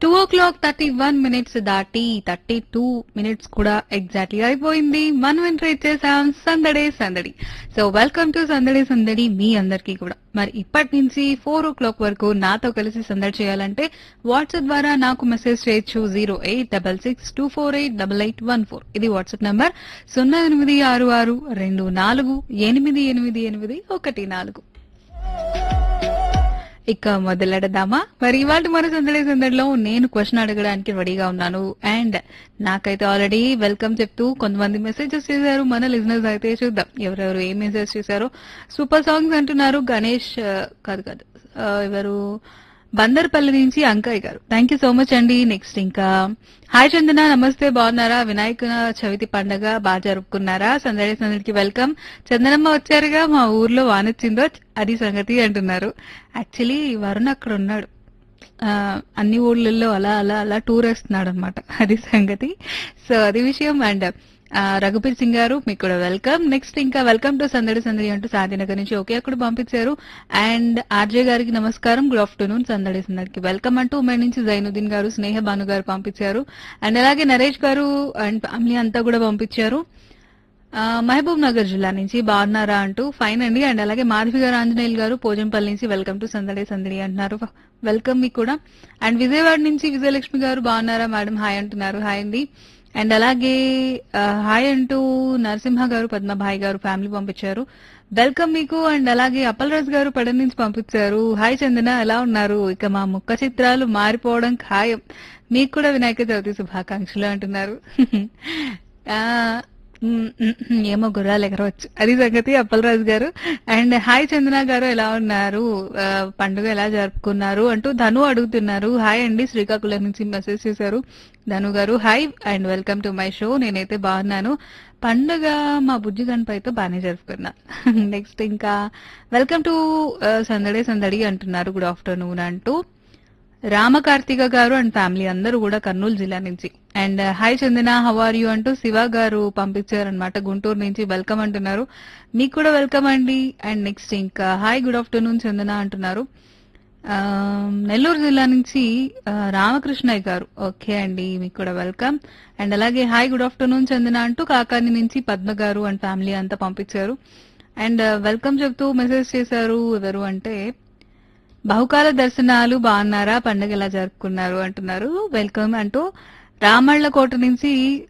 two o'clock thirty one minutes దాటి thirty two minutes కూడా exactly అయిపోయింది మనం ఎంటర్ ఇచ్చేసాం సందడే సందడి సో వెల్కమ్ టు సందడే సందడి మీ అందరికీ కూడా మరి ఇప్పటి నుంచి ఫోర్ ఓ క్లాక్ వరకు నాతో కలిసి సందడి చేయాలంటే వాట్సాప్ ద్వారా నాకు మెసేజ్ చేయొచ్చు zero eight double six two four eight double eight one four ఇది వాట్సాప్ నంబర్ సున్నా ఎనిమిది ఆరు ఆరు రెండు నాలుగు ఎనిమిది ఎనిమిది ఎనిమిది ఒకటి నాలుగు ఇక మొదలెడదామా మరి ఇవాళ మన సందడి సందడిలో నేను క్వశ్చన్ అడగడానికి రెడీగా ఉన్నాను అండ్ నాకైతే ఆల్రెడీ వెల్కమ్ చెప్తూ కొంతమంది మెసేజెస్ చేశారు మన లిజినెస్ అయితే చూద్దాం ఎవరెవరు ఏం మెసేజ్ చేశారో సూపర్ సాంగ్స్ అంటున్నారు గణేష్ ఆ, కాదు కాదు ఆ, ఎవరు బందర్పల్లి నుంచి అంకయ్య గారు థ్యాంక్ యూ సో మచ్ అండి నెక్స్ట్ ఇంకా హాయ్ చందన నమస్తే బాగున్నారా వినాయక చవితి పండగ బాగా జరుపుకున్నారా సందడి సందడికి వెల్కమ్ చందనమ్మ వచ్చారుగా మా ఊర్లో వానొచ్చిందో అది సంగతి అంటున్నారు యాక్చువల్లీ వరుణ్ అక్కడ ఉన్నాడు ఆ, అన్ని ఊళ్ళల్లో అలా అలా అలా టూర్ వేస్తున్నాడు అనమాట అది సంగతి సో అది విషయం అండ్ రఘుపతి సింగ్ గారు మీకు కూడా వెల్కమ్ నెక్స్ట్ ఇంకా వెల్కమ్ టు సందడి సందడి అంటూ సాధినగర్ నుంచి ఒకే అక్కడ పంపించారు అండ్ ఆర్జే గారికి నమస్కారం గుడ్ ఆఫ్టర్నూన్ సందడి సందడికి వెల్కమ్ అంటూ ఉమ్మడి నుంచి జైనుద్దీన్ గారు స్నేహ భాను గారు పంపించారు అండ్ అలాగే నరేష్ గారు అండ్ ఫ్యామిలీ అంతా కూడా పంపించారు ఆ, మహబూబ్ నగర్ జిల్లా నుంచి బాగున్నారా అంటూ ఫైన్ అండి అండ్ అలాగే మాధవి గారు ఆంజనేయులు గారు పోజంపల్లి నుంచి వెల్కమ్ టు సందడి సందడి అంటున్నారు వెల్కమ్ మీకు కూడా అండ్ విజయవాడ నుంచి విజయలక్ష్మి గారు బాగున్నారా మేడం హాయ్ అంటున్నారు హాయ్ అండి అండ్ అలాగే ఆ, హాయ్ అంటూ నరసింహ గారు పద్మభాయ్ గారు ఫ్యామిలీ పంపించారు వెల్కమ్ మీకు అండ్ అలాగే అప్పలరాజు గారు పడన నుంచి పంపించారు హాయ్ చందన ఎలా ఉన్నారు ఇక మా ముఖ చిత్రాలు మారిపోవడం ఖాయం మీకు కూడా వినాయక చవితి శుభాకాంక్షలు అంటున్నారు ఆ, మ్, మ్, మ్, ఏమో గుర్రాలు ఎగరవచ్చు అది సంగతి అప్పలరాజు గారు అండ్ హాయ్ చందన గారు ఎలా ఉన్నారు ఆ, పండుగ ఎలా జరుపుకున్నారు అంటూ ధను అడుగుతున్నారు హాయ్ అండి శ్రీకాకుళం నుంచి మెసేజ్ చేశారు ధను గారు hi and welcome to my show నేనైతే బాగున్నాను పండుగ మా బుజ్జి గణపైతో బాగానే జరుపుకున్నా నెక్స్ట్ ఇంకా వెల్కమ్ టు సందడే సందడి అంటున్నారు గుడ్ ఆఫ్టర్నూన్ అంటూ రామకార్తిక గారు అండ్ ఫ్యామిలీ అందరూ కూడా కర్నూలు జిల్లా నుంచి and hi Chandana how are you అంటూ శివ గారు పంపించారనమాట గుంటూరు నుంచి వెల్కమ్ అంటున్నారు మీకు కూడా వెల్కమ్ అండి అండ్ నెక్స్ట్ ఇంకా హాయ్ గుడ్ ఆఫ్టర్నూన్ చందన అంటున్నారు ఆ, నెల్లూరు జిల్లా నుంచి ఆ, రామకృష్ణయ్య గారు ఓకే అండి మీకు కూడా వెల్కమ్ అండ్ అలాగే హాయ్ గుడ్ ఆఫ్టర్నూన్ చందన అంటూ కాకాని నుంచి పద్మ గారు అండ్ ఫ్యామిలీ అంతా పంపించారు అండ్ వెల్కమ్ చెప్తూ మెసేజ్ చేశారు ఎవరు అంటే బహుకాల దర్శనాలు బాగున్నారా పండుగ ఎలా జరుపుకున్నారు అంటున్నారు వెల్కమ్ అంటూ రామళ్ళకోట నుంచి